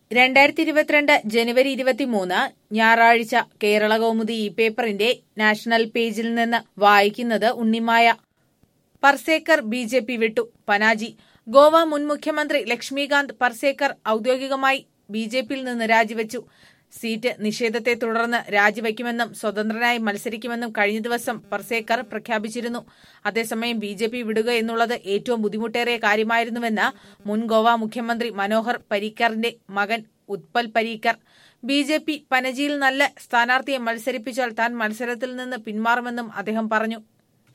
രണ്ടായിരത്തി ഇരുപത്തിരണ്ട് ജനുവരി ഇരുപത്തിമൂന്ന് ഞായറാഴ്ച കേരള കൗമുദി ഈ പേപ്പറിന്റെ നാഷണൽ പേജിൽ നിന്ന് വായിക്കുന്നത് Unnimaya Parsekar B J P വിട്ടു പനാജി ഗോവ മുൻ മുഖ്യമന്ത്രി ലക്ഷ്മികാന്ത് പർസേക്കർ ഔദ്യോഗികമായി ബി ജെ പിയിൽ നിന്ന് രാജിവെച്ചു സീറ്റ് നിഷേധത്തെ തുടർന്ന് രാജിവെക്കുമെന്നും സ്വതന്ത്രനായി മത്സരിക്കുമെന്നും കഴിഞ്ഞ ദിവസം പർസേക്കർ പ്രഖ്യാപിച്ചിരുന്നു അതേസമയം ബി ജെ പി വിടുക എന്നുള്ളത് ഏറ്റവും ബുദ്ധിമുട്ടേറിയ കാര്യമായിരുന്നുവെന്ന് മുൻ ഗോവ മുഖ്യമന്ത്രി മനോഹർ പരീക്കറിന്റെ മകൻ Utpal Parrikar B J P പനജിയിൽ നല്ല സ്ഥാനാർത്ഥിയെ മത്സരിപ്പിച്ചാൽ താൻ മത്സരത്തിൽ നിന്ന് പിന്മാറുമെന്നും അദ്ദേഹം പറഞ്ഞു